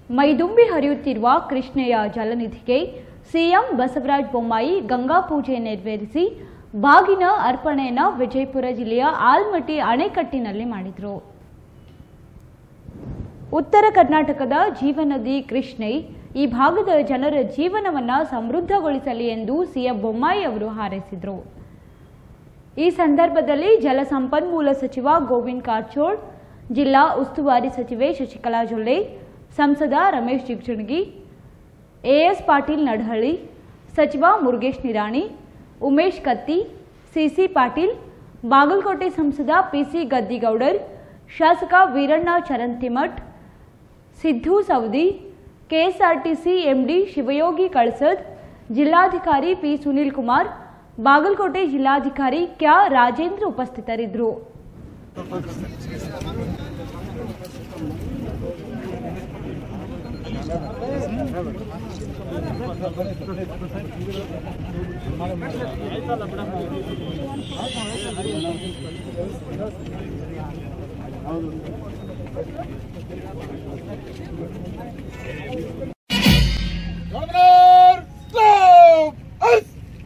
ಮೈದುಂಬಿ ಹರಿಯುತ್ತಿರುವ ಕೃಷ್ಣೆಯ ಜಲನಿಧಿಗೆ ಸಿಎಂ ಬಸವರಾಜ ಬೊಮ್ಮಾಯಿ ಗಂಗಾ ಪೂಜೆ ನೆರವೇರಿಸಿ ಬಾಗಿನ ಅರ್ಪಣೆಯನ್ನ ವಿಜಯಪುರ ಜಿಲ್ಲೆಯ ಆಲ್ಮಟ್ಟಿ ಅಣೆಕಟ್ಟಿನಲ್ಲಿ ಮಾಡಿದರು ಉತ್ತರ ಕರ್ನಾಟಕದ ಜೀವನದಿ ಕೃಷ್ಣೆ ಈ ಭಾಗದ ಜನರ ಜೀವನವನ್ನ ಸಮೃದ್ಧಗೊಳಿಸಲಿ ಎಂದು ಸಿಎಂ ಬೊಮ್ಮಾಯಿ ಅವರು ಹಾರೈಸಿದರು ಈ ಸಂದರ್ಭದಲ್ಲಿ ಜಲಸಂಪನ್ಮೂಲ ಸಚಿವ ಗೋವಿಂದ್ ಕಾರಜೋಳ್ ಜಿಲ್ಲಾ ಉಸ್ತುವಾರಿ ಸಚಿವೆ ಶಶಿಕಲಾ ಜೊಲ್ಲೆ ಸಂಸದ ರಮೇಶ್ ಜಿಗಜಿಣಗಿ ಎಎಸ್ ಪಾಟೀಲ್ ನಡಹಳ್ಳಿ ಸಚಿವ ಮುರುಗೇಶ್ ನಿರಾಣಿ ಉಮೇಶ್ ಕತ್ತಿ ಸಿಸಿ ಪಾಟೀಲ್ ಬಾಗಲಕೋಟೆ ಸಂಸದ ಪಿಸಿ ಗದ್ದಿಗೌಡರ್ ಶಾಸಕ ವೀರಣ್ಣ ಚರಂತಿಮಠ್ ಸಿದ್ದು ಸವದಿ ಕೆಎಸ್ಆರ್ಟಿಸಿ ಎಂಡಿ ಶಿವಯೋಗಿ ಕಳಸದ್ ಜಿಲ್ಲಾಧಿಕಾರಿ ಪಿ ಸುನೀಲ್ ಕುಮಾರ್ ಬಾಗಲಕೋಟೆ ಜಿಲ್ಲಾಧಿಕಾರಿ ಕ್ಯಾ ರಾಜೇಂದ್ರ ಉಪಸ್ಥಿತರಿದ್ದರು Governor, stop! Us!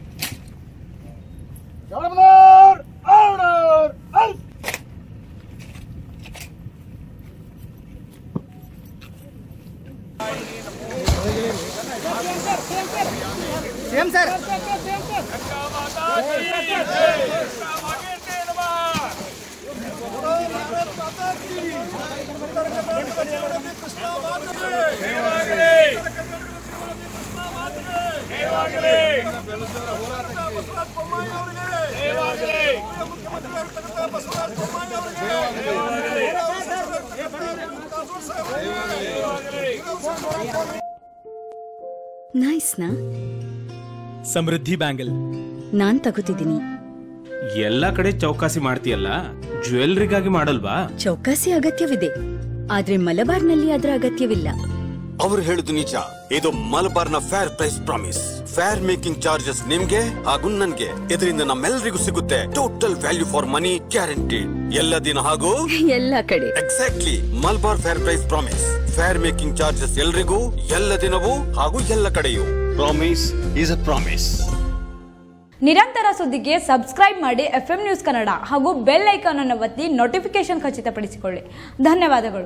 Governor, order! Us! Same sir ನೈಸ್ನಾ ಸಮೃದ್ಧಿ ಬ್ಯಾಂಗಲ್ ನಾನ್ ತಗೋತಿದ್ದೀನಿ ಎಲ್ಲಾ ಕಡೆ ಚೌಕಾಸಿ ಮಾಡ್ತೀಯಲ್ಲ ಜ್ಯುವೆಲ್ರಿಗಾಗಿ ಮಾಡಲ್ವಾ ಚೌಕಾಸಿ ಅಗತ್ಯವಿದೆ ಆದ್ರೆ ಮಲಬಾರ್ನಲ್ಲಿ ಅದರ ಅಗತ್ಯವಿಲ್ಲ ಅವ್ರು ಹೇಳುದು ನಿಜ ಇದು ಮಲಬಾರ್ನ fair price promise fair making charges ನಿಮ್ಗೆ ಹಾಗೂ ನನ್ಗೆ ಇದರಿಂದ ನಮ್ಮೆಲ್ಲರಿಗೂ ಸಿಗುತ್ತೆ total value for money guaranteed ಎಲ್ಲ ದಿನ ಹಾಗೂ ಎಲ್ಲ ಕಡೆ exactly Malabar fair price promise fair making charges ಎಲ್ರಿಗೂ ಎಲ್ಲ ದಿನವೂ ಹಾಗೂ ಎಲ್ಲ ಕಡೆಯೂ ಪ್ರಾಮಿಸ್ ಇಸ್ ಅ ಪ್ರಾಮಿಸ್ ನಿರಂತರ ಸುದ್ದಿಗೆ ಸಬ್ಸ್ಕ್ರೈಬ್ ಮಾಡಿ ಎಫ್ ನ್ಯೂಸ್ ಕನ್ನಡ ಹಾಗೂ ಬೆಲ್ ಐಕಾನ್ ಅನ್ನು ಒತ್ತಿ ನೋಟಿಫಿಕೇಶನ್ ಖಚಿತಪಡಿಸಿಕೊಳ್ಳಿ ಧನ್ಯವಾದಗಳು